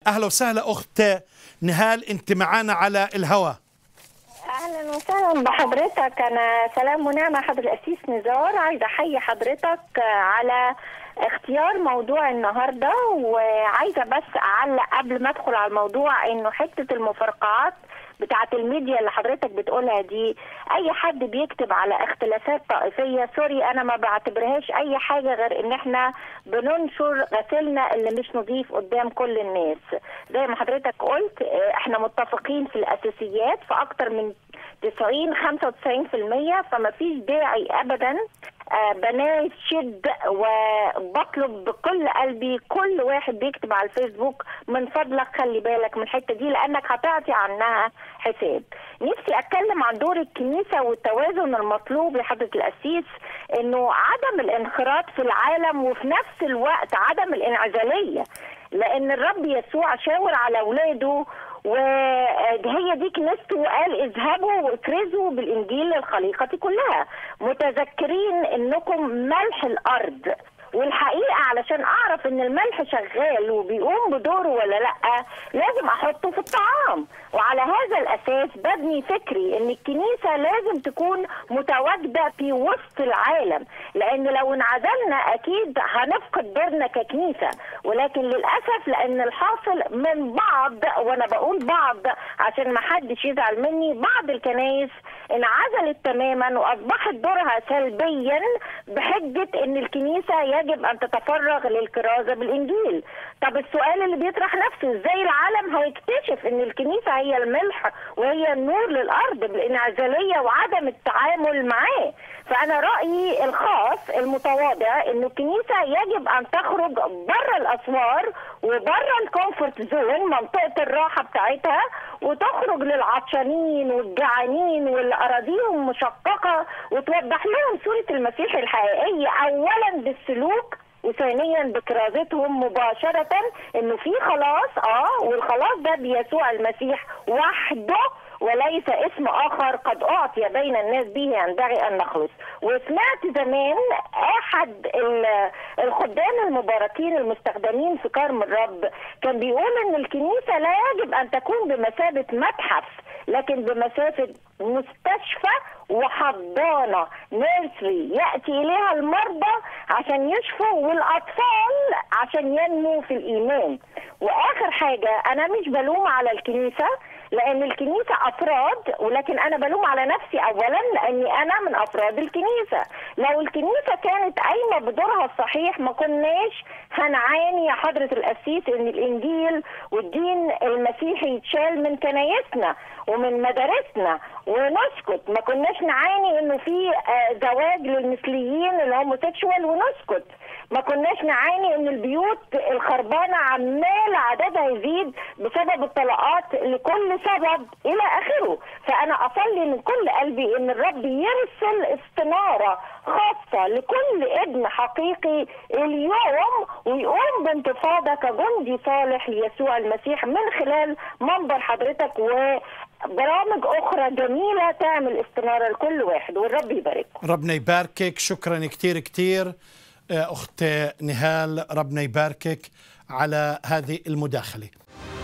اهلا وسهلا اخت نهال انت معانا على الهواء اهلا وسهلا بحضرتك انا سلام ونعمه حضر الاسيس نزار عايزه احيي حضرتك على اختيار موضوع النهارده وعايزه بس اعلق قبل ما ادخل على الموضوع انه حته المفرقعات بتاعه الميديا اللي حضرتك بتقولها دي اي حد بيكتب على اختلافات طائفيه سوري انا ما بعتبرهاش اي حاجه غير ان احنا بننشر غسلنا اللي مش نظيف قدام كل الناس زي ما حضرتك قلت احنا متفقين في الاساسيات في اكتر من 90 95% فما فيش داعي ابدا بناشد وبطلب بكل قلبي كل واحد بيكتب على الفيسبوك من فضلك خلي بالك من الحته دي لانك هتعطي عنها حساب. نفسي اتكلم عن دور الكنيسه والتوازن المطلوب لحضره القسيس انه عدم الانخراط في العالم وفي نفس الوقت عدم الانعزاليه لان الرب يسوع شاور على اولاده وهي دي كنيسته وقال اذهبوا واكرزوا بالانجيل للخليقه كلها متذكرين انكم ملح الارض والحقيقه علشان اعرف ان الملح شغال وبيقوم بدوره ولا لا لازم احطه في الطعام وعلى هذا الاساس ببني فكري ان الكنيسه لازم تكون متواجده في وسط العالم لان لو انعزلنا اكيد هنفقد دورنا ككنيسه ولكن للاسف لان الحاصل من بعض وانا بقول بعض عشان ما حدش يزعل مني بعض الكنايس انعزلت تماما واصبحت دورها سلبيا بحجه ان الكنيسه يجب ان تتفرغ للكرازه بالانجيل طب السؤال اللي بيطرح نفسه ازاي العالم هيكتشف ان الكنيسه هي الملح وهي النور للارض بالانعزاليه وعدم التعامل معاه فانا رايي الخاص المتواضع انه الكنيسه يجب ان تخرج بره الاسوار وبره الكومفورت زون منطقه الراحه بتاعتها وتخرج للعطشانين والجعانين واللي اراضيهم مشققه وتوضح لهم صوره المسيح الحقيقيه اولا بالسلوك وثانيا بكرازتهم مباشرة انه في خلاص اه والخلاص ده بيسوع المسيح وحده وليس اسم اخر قد اعطي بين الناس به ينبغي ان نخلص وسمعت زمان احد الخدام المباركين المستخدمين في كرم الرب كان بيقول ان الكنيسه لا يجب ان تكون بمثابه متحف لكن بمثابه مستشفى وحضانه نيرسري ياتي اليها المرضى عشان يشفوا والاطفال عشان ينموا في الايمان واخر حاجه انا مش بلوم على الكنيسه لان الكنيسه افراد ولكن انا بلوم على نفسي اولا لاني انا من افراد الكنيسه لو الكنيسه كانت قايمه بدورها الصحيح ما كناش هنعاني يا حضره القسيس ان الانجيل والدين المسيحي يتشال من كنايسنا ومن مدارسنا ونسكت ما كناش نعاني انه في زواج للمثليين الهوموسيكشوال ونسكت ما كناش نعاني ان البيوت الخربانه عمال عددها يزيد بسبب الطلاقات لكل سبب الى اخره فانا اصلي من كل قلبي ان الرب يرسل استناره خاصه لكل ابن حقيقي اليوم ويقوم بانتفاضه كجندي صالح ليسوع المسيح من خلال منبر حضرتك و برامج اخرى جميله تعمل استناره لكل واحد والرب يبارككم ربنا يباركك شكرا كثير كثير اخت نهال ربنا يباركك على هذه المداخله